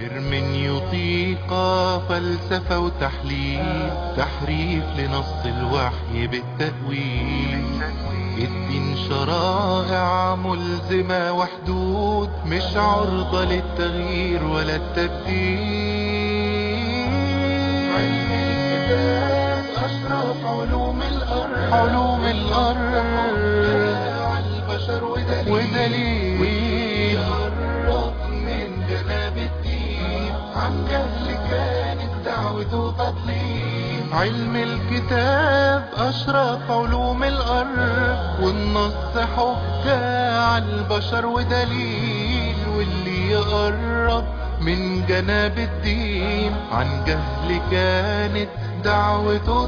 هرمنيوطيقة فلسفة وتحليل تحريف لنص الوحي بالتأويل الدين شرائع ملزمة وحدود مش عرضة للتغيير ولا التبديل علم الكتاب أشرف علوم الأرض علوم الأرض البشر ودليل ودليل يقرب من جناب الدين عن جهل كانت دعوته تضليل علم الكتاب أشرف علوم الأرض والنص حجة على البشر ودليل واللي يقرب من جناب الدين عن جهل كانت دعوته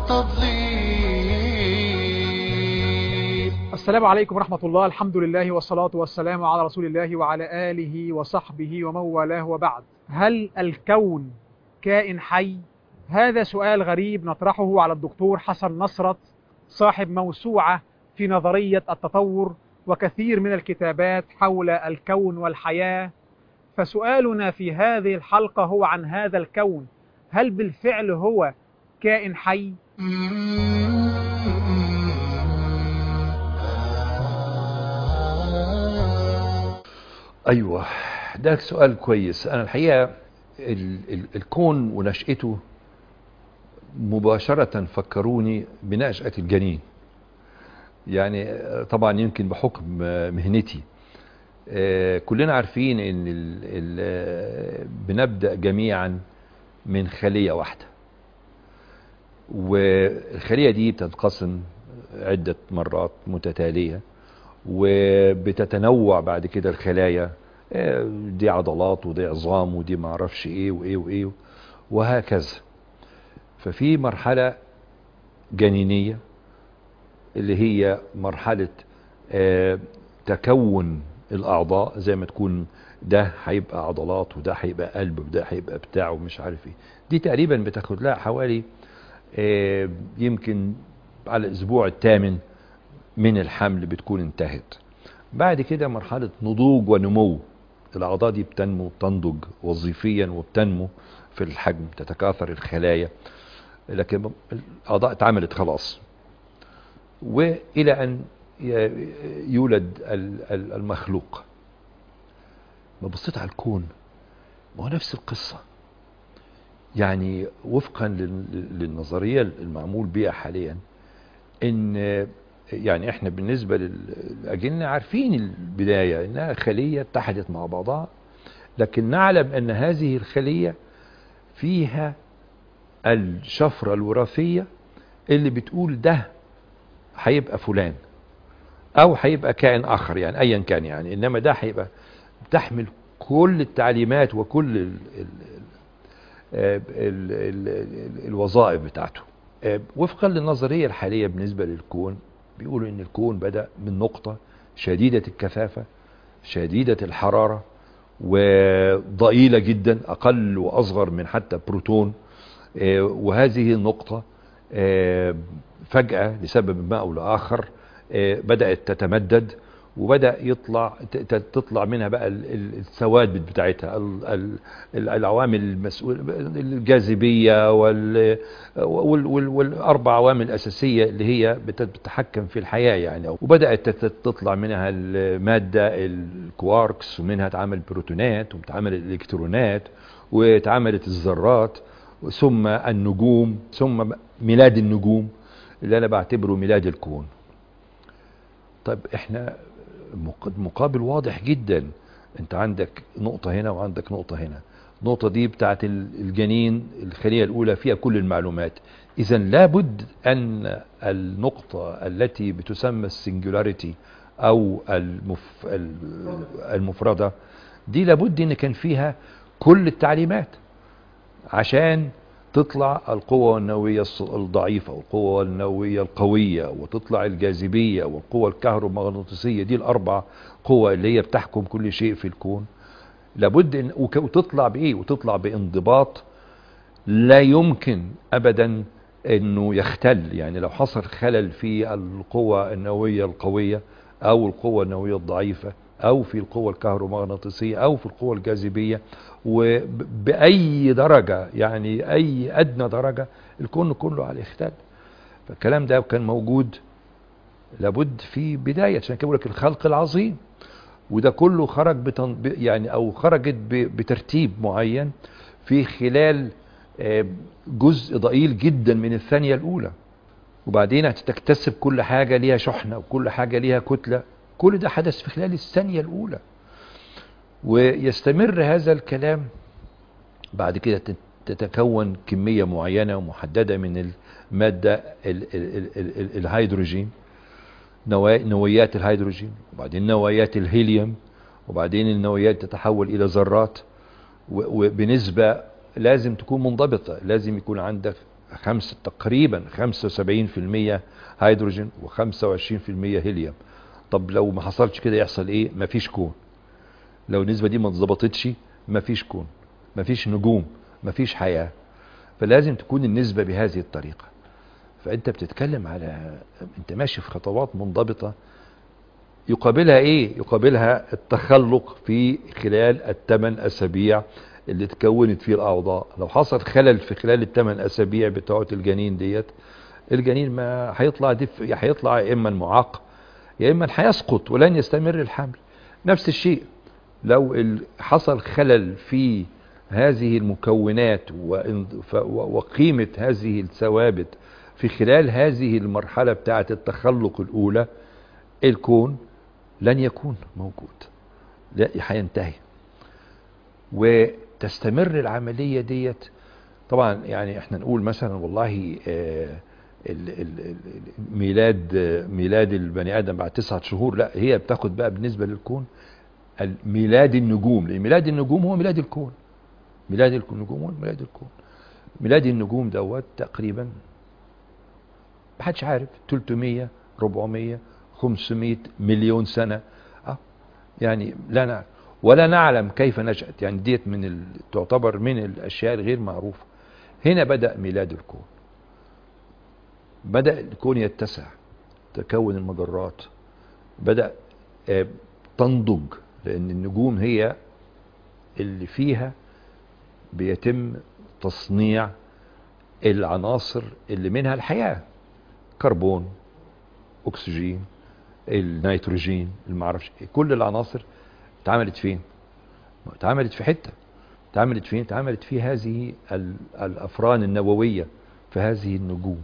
تضليل السلام عليكم ورحمة الله الحمد لله والصلاة والسلام على رسول الله وعلى آله وصحبه ومن والاه وبعد هل الكون كائن حي؟ هذا سؤال غريب نطرحه على الدكتور حسن نصرت صاحب موسوعة في نظرية التطور وكثير من الكتابات حول الكون والحياة فسؤالنا في هذه الحلقة هو عن هذا الكون هل بالفعل هو كائن حي؟ ايوه ده سؤال كويس انا الحقيقه ال ال الكون ونشأته مباشرة فكروني بنشأة الجنين يعني طبعا يمكن بحكم مهنتي آه، كلنا عارفين ان ال ال بنبدأ جميعا من خلية واحدة والخلية دي بتنقسم عدة مرات متتالية وبتتنوع بعد كده الخلايا آه، دي عضلات ودي عظام ودي معرفش ايه وايه وايه وهكذا ففي مرحلة جنينية اللي هي مرحلة آه، تكون الأعضاء زي ما تكون ده هيبقى عضلات وده هيبقى قلب وده هيبقى بتاع ومش عارف ايه دي تقريبا بتاخد لها حوالي آه، يمكن على الأسبوع الثامن من الحمل بتكون انتهت بعد كده مرحلة نضوج ونمو الأعضاء دي بتنمو تنضج وظيفيا وبتنمو في الحجم تتكاثر الخلايا لكن الأعضاء اتعملت خلاص وإلى أن يولد المخلوق ما بصيت على الكون ما هو نفس القصة يعني وفقا للنظرية المعمول بها حاليا ان يعني احنا بالنسبة للأجنة عارفين البداية انها خلية اتحدت مع بعضها لكن نعلم ان هذه الخلية فيها الشفرة الوراثية اللي بتقول ده هيبقى فلان او هيبقى كائن اخر يعني ايا كان يعني انما ده هيبقى بتحمل كل التعليمات وكل ال ال ال ال ال الوظائف بتاعته وفقا للنظرية الحالية بالنسبة للكون بيقولوا ان الكون بدأ من نقطة شديدة الكثافة شديدة الحرارة وضئيلة جدا اقل واصغر من حتى بروتون وهذه النقطة فجأة لسبب ما او لاخر بدأت تتمدد وبدأ يطلع تطلع منها بقى الثوابت بتاعتها العوامل المسؤول الجاذبية والأربع عوامل الأساسية اللي هي بتتحكم في الحياة يعني وبدأت تطلع منها المادة الكواركس ومنها اتعمل بروتونات وتعمل الإلكترونات واتعملت الذرات ثم النجوم ثم ميلاد النجوم اللي أنا بعتبره ميلاد الكون طيب احنا مقابل واضح جدا انت عندك نقطة هنا وعندك نقطة هنا النقطة دي بتاعت الجنين الخلية الأولى فيها كل المعلومات إذا لابد أن النقطة التي بتسمى السنجولاريتي أو المف... المفردة دي لابد أن كان فيها كل التعليمات عشان تطلع القوة النووية الضعيفة والقوة النووية القوية وتطلع الجاذبية والقوة الكهرومغناطيسية دي الأربع قوة اللي هي بتحكم كل شيء في الكون لابد ان وتطلع بايه وتطلع بانضباط لا يمكن ابدا انه يختل يعني لو حصل خلل في القوة النووية القوية او القوة النووية الضعيفة او في القوة الكهرومغناطيسية او في القوة الجاذبية وبأي درجة يعني اي ادنى درجة الكون كله على اختل فالكلام ده كان موجود لابد في بداية عشان كده بقول لك الخلق العظيم وده كله خرج بتن... ب- يعني او خرجت ب... بترتيب معين في خلال آه، جزء ضئيل جدا من الثانية الأولى وبعدين هتكتسب كل حاجة ليها شحنة وكل حاجة ليها كتلة كل ده حدث في خلال الثانية الأولى ويستمر هذا الكلام بعد كده تت- تتكون كمية معينة ومحددة من المادة ال ال ال ال ال الهيدروجين نوا- نويات الهيدروجين وبعدين نويات الهيليوم وبعدين النويات تتحول إلى ذرات و- وبنسبة لازم تكون منضبطة لازم يكون عندك خمسة تقريبا 75% هيدروجين و25% هيليوم طب لو ما حصلش كده يحصل ايه مفيش كون لو النسبة دي ما اتظبطتش مفيش كون مفيش نجوم مفيش حياة فلازم تكون النسبة بهذه الطريقة فانت بتتكلم على انت ماشي في خطوات منضبطة يقابلها ايه يقابلها التخلق في خلال الثمان اسابيع اللي اتكونت فيه الاعضاء لو حصل خلل في خلال الثمان اسابيع بتوعه الجنين ديت الجنين ما هيطلع دف يا هيطلع يا اما معاق يا اما هيسقط ولن يستمر الحمل نفس الشيء لو ال- حصل خلل في هذه المكونات وإن- ف- و- وقيمة هذه الثوابت في خلال هذه المرحلة بتاعة التخلق الأولى الكون لن يكون موجود لا هينتهي وتستمر العملية ديت طبعا يعني احنا نقول مثلا والله آه، ال- ال- ال- ميلاد آه، ميلاد البني ادم بعد تسعة شهور لا هي بتاخد بقى بالنسبة للكون ال- ميلاد النجوم لان ميلاد النجوم هو ميلاد الكون ميلاد الك- النجوم هو ميلاد الكون ميلاد النجوم دوت تقريبا محدش عارف 300 400 500 مليون سنة اه يعني لا نعلم ولا نعلم كيف نشأت يعني ديت من ال... تعتبر من الأشياء الغير معروفة هنا بدأ ميلاد الكون بدأ الكون يتسع تكون المجرات بدأ آه، تنضج لأن النجوم هي اللي فيها بيتم تصنيع العناصر اللي منها الحياة كربون أكسجين النيتروجين المعرفش إيه. كل العناصر اتعملت فين ما اتعملت في حتة اتعملت فين اتعملت في هذه ال- الأفران النووية في هذه النجوم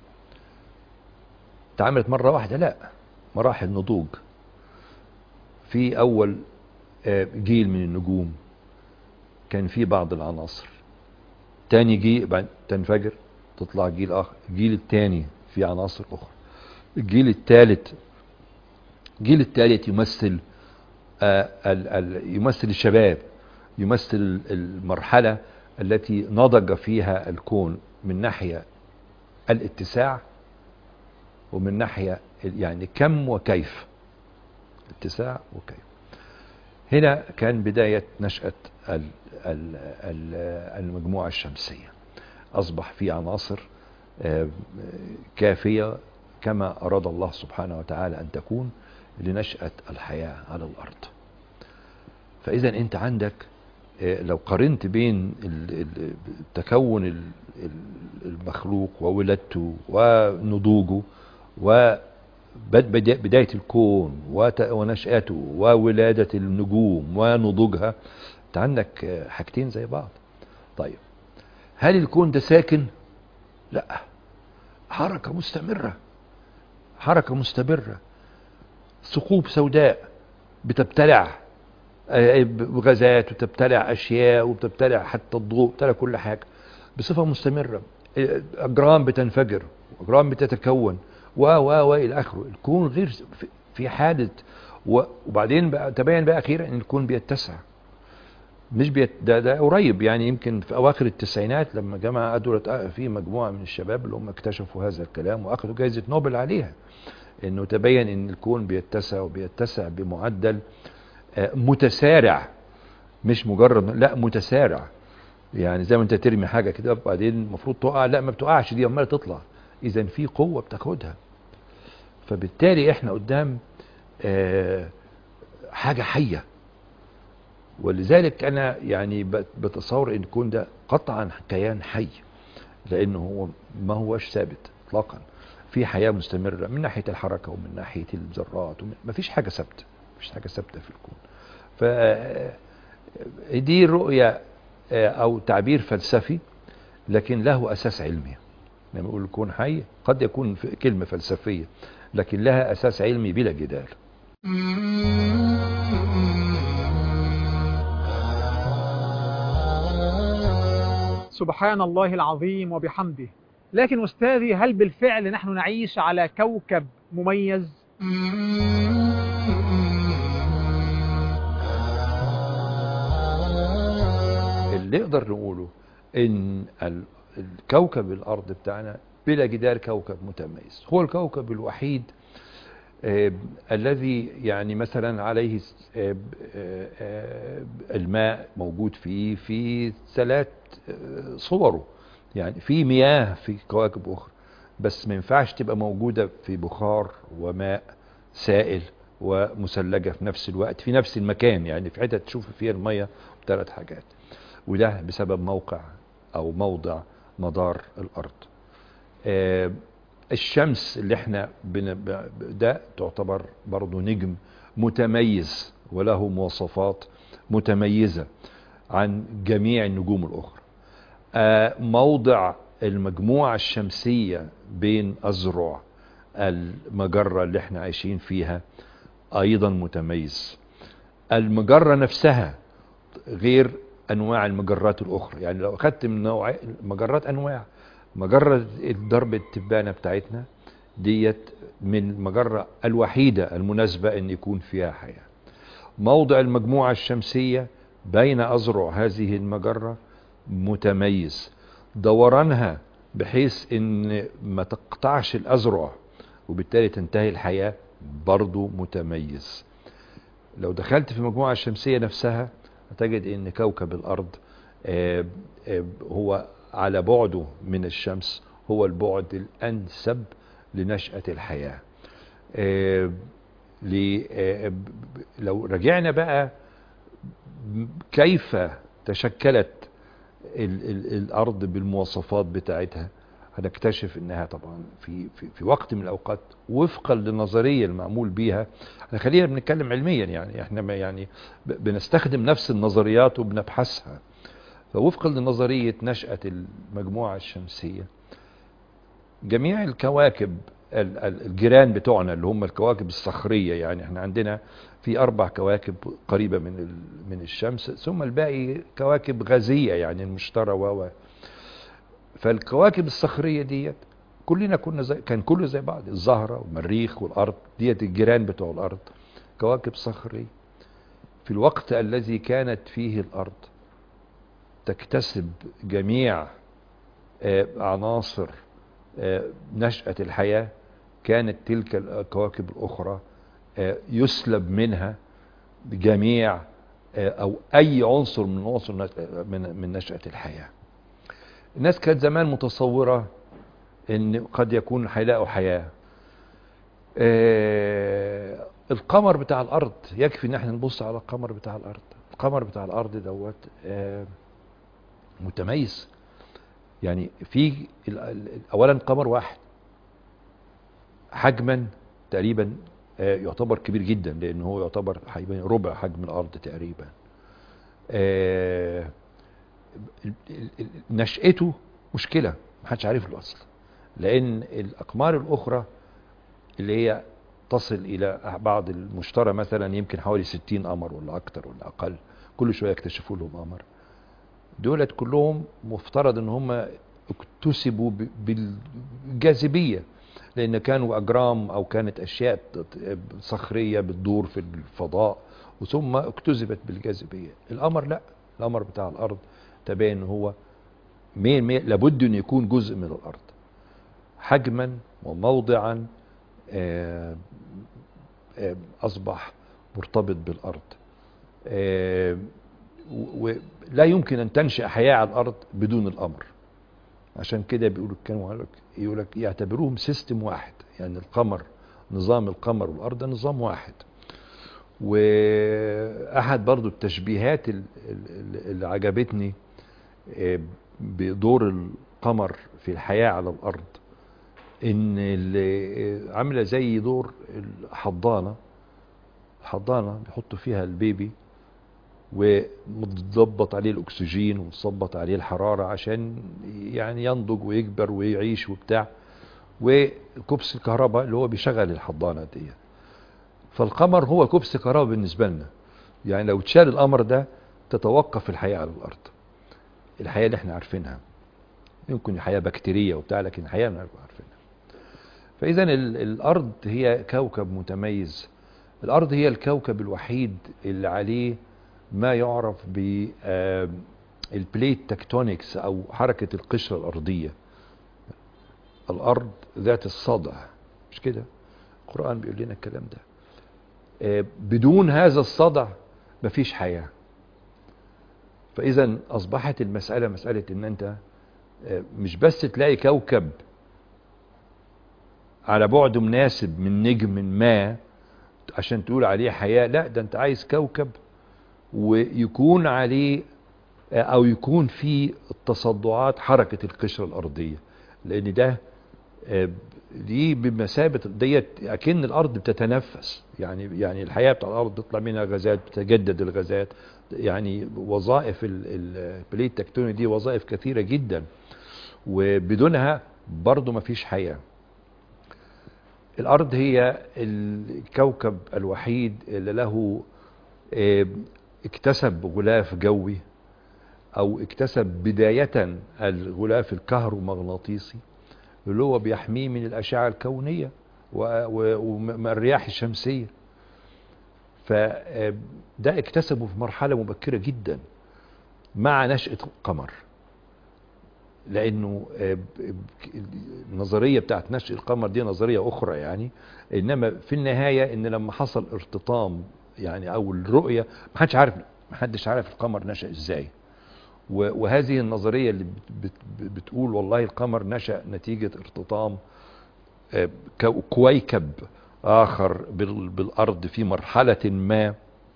اتعملت مرة واحدة لا مراحل نضوج في أول آه، جيل من النجوم كان في بعض العناصر تاني جيل بعد تنفجر تطلع جيل آخر الجيل التاني في عناصر أخرى الجيل الثالث الجيل الثالث يمثل آه، ال- ال- يمثل الشباب يمثل المرحلة التي نضج فيها الكون من ناحية الاتساع ومن ناحية ال- يعني كم وكيف اتساع وكيف هنا كان بداية نشأة ال- ال- ال- المجموعة الشمسية أصبح في عناصر آه، كافية كما أراد الله سبحانه وتعالى أن تكون لنشأة الحياة على الأرض فإذا أنت عندك آه، لو قارنت بين ال- ال- تكون ال- ال- المخلوق وولادته ونضوجه وبداية الكون وت- ونشأته وولادة النجوم ونضوجها انت عندك آه، حاجتين زي بعض طيب هل الكون ده ساكن لا حركة مستمرة حركة مستمرة ثقوب سوداء بتبتلع آه، غازات وتبتلع اشياء وبتبتلع حتى الضوء بتبتلع كل حاجه بصفه مستمره آه، اجرام بتنفجر اجرام بتتكون و و و الى اخره الكون غير في- في حاله و- وبعدين بقى تبين بقى اخيرا ان الكون بيتسع مش بيت ده, ده قريب يعني يمكن في اواخر التسعينات لما جمع ادولت في مجموعه من الشباب اللي هم اكتشفوا هذا الكلام واخذوا جائزه نوبل عليها انه تبين ان الكون بيتسع وبيتسع بمعدل آه، متسارع مش مجرد لا متسارع يعني زي ما انت ترمي حاجه كده وبعدين المفروض تقع لا ما بتقعش دي عماله تطلع اذا في قوه بتاخدها فبالتالي احنا قدام آه، حاجة حية ولذلك أنا يعني بت- بتصور إن الكون ده قطعا كيان حي لأنه هو ما هوش ثابت إطلاقا في حياة مستمرة من ناحية الحركة ومن ناحية الذرات ومن ما فيش حاجة ثابتة مفيش حاجة ثابتة في الكون ف دي رؤية آه، أو تعبير فلسفي لكن له أساس علمي لما يقول الكون حي قد يكون في- كلمة فلسفية لكن لها أساس علمي بلا جدال سبحان الله العظيم وبحمده لكن أستاذي هل بالفعل نحن نعيش على كوكب مميز اللي نقدر نقوله ان ال- الكوكب الارض بتاعنا بلا جدال كوكب متميز هو الكوكب الوحيد آه، الذي يعني مثلا عليه س- آه، ب- آه، آه، الماء موجود فيه في ثلاث آه، صوره يعني في مياه في كواكب اخرى بس ما ينفعش تبقى موجوده في بخار وماء سائل ومثلجه في نفس الوقت في نفس المكان يعني في حتت تشوف فيها الميه ثلاث حاجات وده بسبب موقع او موضع مدار الارض آه، الشمس اللي احنا بن... ب- ده تعتبر برضه نجم متميز وله مواصفات متميزة عن جميع النجوم الأخرى آه، موضع المجموعة الشمسية بين أذرع المجرة اللي احنا عايشين فيها أيضا متميز المجرة نفسها غير انواع المجرات الاخرى يعني لو اخدت من نوع المجرات انواع مجرة الضرب التبانة بتاعتنا ديت من المجرة الوحيدة المناسبة ان يكون فيها حياة موضع المجموعة الشمسية بين اذرع هذه المجرة متميز دورانها بحيث ان ما تقطعش الاذرع وبالتالي تنتهي الحياة برضو متميز لو دخلت في المجموعة الشمسية نفسها هتجد ان كوكب الارض آه، آه، هو على بعده من الشمس هو البعد الانسب لنشأة الحياة آه، ل- آه، ب- ب- لو رجعنا بقى م- كيف تشكلت ال ال الارض بالمواصفات بتاعتها هنكتشف انها طبعا في في في وقت من الاوقات وفقا للنظريه المعمول بيها احنا خلينا بنتكلم علميا يعني احنا ما يعني ب- بنستخدم نفس النظريات وبنبحثها فوفقا لنظريه نشاه المجموعه الشمسيه جميع الكواكب ال- ال- الجيران بتوعنا اللي هم الكواكب الصخريه يعني احنا عندنا في اربع كواكب قريبه من ال- من الشمس ثم الباقي كواكب غازيه يعني المشتري و و فالكواكب الصخريه ديت كلنا كنا زي كان كله زي بعض الزهره والمريخ والارض ديت الجيران بتوع الارض كواكب صخريه في الوقت الذي كانت فيه الارض تكتسب جميع آه، عناصر آه، نشأة الحياة كانت تلك الكواكب الأخرى آه، يسلب منها جميع آه، أو أي عنصر من عنصر نش- من من نشأة الحياة. الناس كانت زمان متصورة إن قد يكون هيلاقوا حياة. آه، القمر بتاع الأرض يكفي إن احنا نبص على القمر بتاع الأرض. القمر بتاع الأرض دوت آه، متميز يعني في ال- ال- اولا قمر واحد حجما تقريبا آه، يعتبر كبير جدا لان هو يعتبر حجم ربع حجم الارض تقريبا آه، ال- ال- ال- نشأته مشكلة محدش عارف له اصلا لان الاقمار الاخرى اللي هي تصل الى بعض المشترى مثلا يمكن حوالي 60 قمر ولا اكتر ولا اقل كل شويه يكتشفوا لهم قمر دولت كلهم مفترض ان هم اكتسبوا ب- بالجاذبيه لان كانوا اجرام او كانت اشياء ت- صخريه بتدور في الفضاء وثم اكتسبت بالجاذبيه القمر لا القمر بتاع الارض تبين ان هو مين مين لابد ان يكون جزء من الارض حجما وموضعا آه، آه، اصبح مرتبط بالارض آه، و- ولا يمكن ان تنشا حياه على الارض بدون القمر عشان كده بيقولوا كانوا يقول لك يقول لك يعتبروهم سيستم واحد يعني القمر نظام القمر والارض ده نظام واحد واحد برضو التشبيهات ال- ال- اللي عجبتني آه، بدور القمر في الحياة على الارض ان اللي عامله زي دور الحضانه الحضانه بيحطوا فيها البيبي ومتظبط عليه الاكسجين ومتظبط عليه الحراره عشان يعني ينضج ويكبر ويعيش وبتاع وكبس الكهرباء اللي هو بيشغل الحضانه دي فالقمر هو كبس كهرباء بالنسبه لنا يعني لو اتشال القمر ده تتوقف الحياه على الارض الحياه اللي احنا عارفينها يمكن حياه بكتيريه وبتاع لكن الحياه اللي احنا عارفينها فاذا ال- الارض هي كوكب متميز الارض هي الكوكب الوحيد اللي عليه ما يعرف ب البليت تكتونكس او حركه القشره الارضيه الارض ذات الصدع مش كده القران بيقول لنا الكلام ده آه، بدون هذا الصدع مفيش حياه فاذا اصبحت المساله مساله ان انت آه، مش بس تلاقي كوكب على بعد مناسب من نجم ما عشان تقول عليه حياة لا ده انت عايز كوكب ويكون عليه او يكون فيه التصدعات حركة القشرة الارضية لان ده آه، دي بمثابة ديت اكن الارض بتتنفس يعني يعني الحياة بتاع الارض بيطلع منها غازات بتتجدد الغازات يعني وظائف البليت تكتوني دي وظائف كثيرة جدا وبدونها برضو مفيش حياه الارض هي الكوكب الوحيد اللي له آه، اكتسب غلاف جوي او اكتسب بداية الغلاف الكهرومغناطيسي اللي هو بيحميه من الاشعة الكونية و- و- ومن الرياح الشمسية فده اكتسبه في مرحلة مبكرة جدا مع نشأة القمر لانه آه، ب- ب- النظريه بتاعت نشأ القمر دي نظريه اخرى يعني انما في النهايه ان لما حصل ارتطام يعني او الرؤيه ما حدش عارف ما حدش عارف القمر نشأ ازاي و- وهذه النظريه اللي بت- بت- بتقول والله القمر نشأ نتيجه ارتطام آه، كو- كويكب اخر بال- بالارض في مرحله ما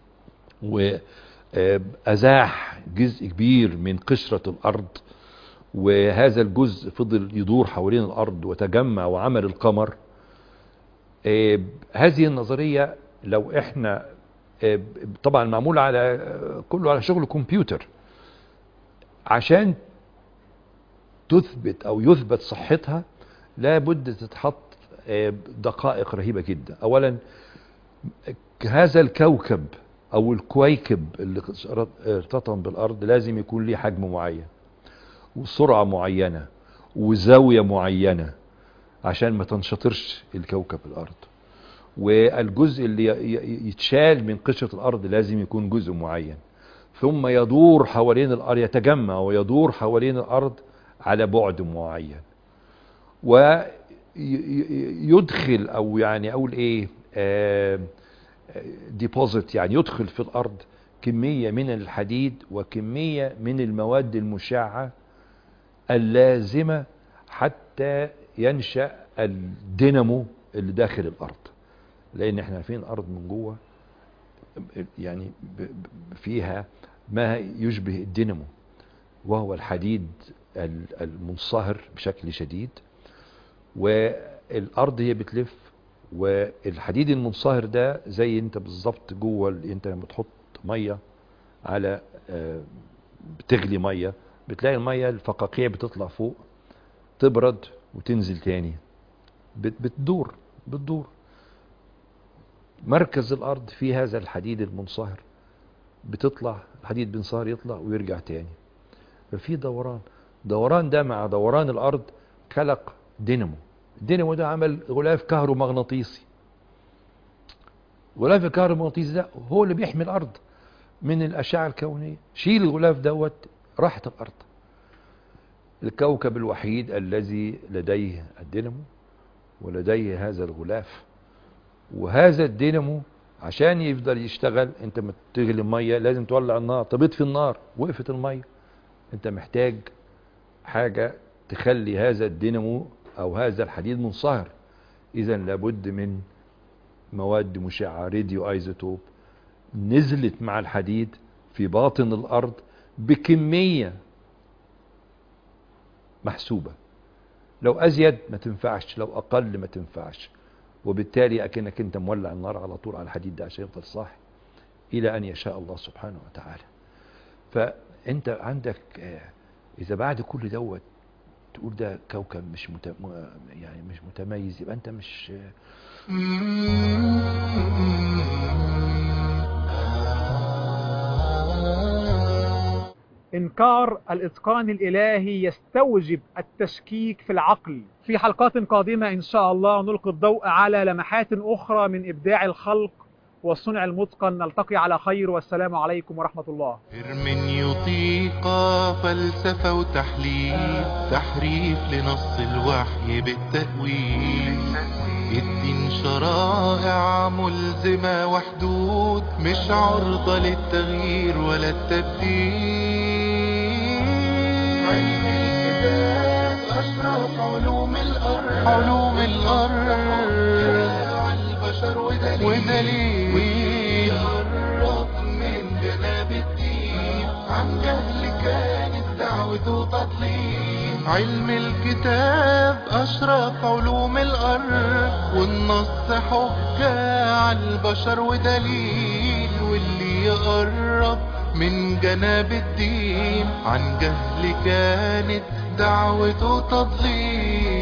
وازاح جزء كبير من قشره الارض وهذا الجزء فضل يدور حوالين الارض وتجمع وعمل القمر آه، هذه النظريه لو احنا آه، طبعا معمول على آه، كله على شغل كمبيوتر عشان تثبت او يثبت صحتها لابد تتحط آه، دقائق رهيبه جدا اولا هذا الكوكب او الكويكب اللي ارتطم بالارض لازم يكون ليه حجم معين وسرعة معينة وزاوية معينة عشان ما تنشطرش الكوكب الأرض والجزء اللي ي- ي- يتشال من قشرة الأرض لازم يكون جزء معين ثم يدور حوالين الأرض يتجمع ويدور حوالين الأرض على بعد معين ويدخل أو يعني أقول إيه ديبوزيت يعني يدخل في الأرض كمية من الحديد وكمية من المواد المشعة اللازمة حتى ينشأ الدينامو اللي داخل الأرض لأن احنا عارفين الأرض من جوه يعني ب- ب- فيها ما يشبه الدينامو وهو الحديد ال- المنصهر بشكل شديد والأرض هي بتلف والحديد المنصهر ده زي انت بالظبط جوه ال- انت لما تحط ميه على آه، بتغلي ميه بتلاقي الميه الفقاقيع بتطلع فوق تبرد وتنزل تاني بت- بتدور بتدور مركز الارض في هذا الحديد المنصهر بتطلع الحديد بينصهر يطلع ويرجع تاني ففي دوران دوران ده مع دوران الارض خلق دينامو الدينامو ده عمل غلاف كهرومغناطيسي غلاف الكهرومغناطيسي ده هو اللي بيحمي الارض من الاشعه الكونيه شيل الغلاف دوت راحت الارض الكوكب الوحيد الذي لديه الدينامو ولديه هذا الغلاف وهذا الدينامو عشان يفضل يشتغل انت ما تغلي ميه لازم تولع النار طب اطفي النار وقفت الميه انت محتاج حاجه تخلي هذا الدينامو او هذا الحديد منصهر اذا لابد من مواد مشعه راديو ايزوتوب نزلت مع الحديد في باطن الأرض بكمية محسوبة لو أزيد ما تنفعش لو أقل ما تنفعش وبالتالي أكنك أنت مولع النار على طول على الحديد ده عشان يفضل صاحي إلى أن يشاء الله سبحانه وتعالى فأنت عندك آه، إذا بعد كل دوت تقول ده كوكب مش مت... م- يعني مش متميز يبقى أنت مش إنكار الإتقان الإلهي يستوجب التشكيك في العقل في حلقات قادمة إن شاء الله نلقي الضوء على لمحات أخرى من إبداع الخلق والصنع المتقن نلتقي على خير والسلام عليكم ورحمة الله هرمنيوطيق فلسفة وتحليل تحريف لنص الوحي بالتأويل الدين شرائع ملزمة وحدود مش عرضة للتغيير ولا التبديل علم الكتاب أشرف علوم الأرض علوم الأرض البشر ودليل ودليل ويقرب من جناب الدين عن جهل كانت دعوته تضليل علم الكتاب أشرف علوم الأرض والنص حجة على البشر ودليل واللي يقرب من جناب الدين عن جهل كانت دعوته تضليل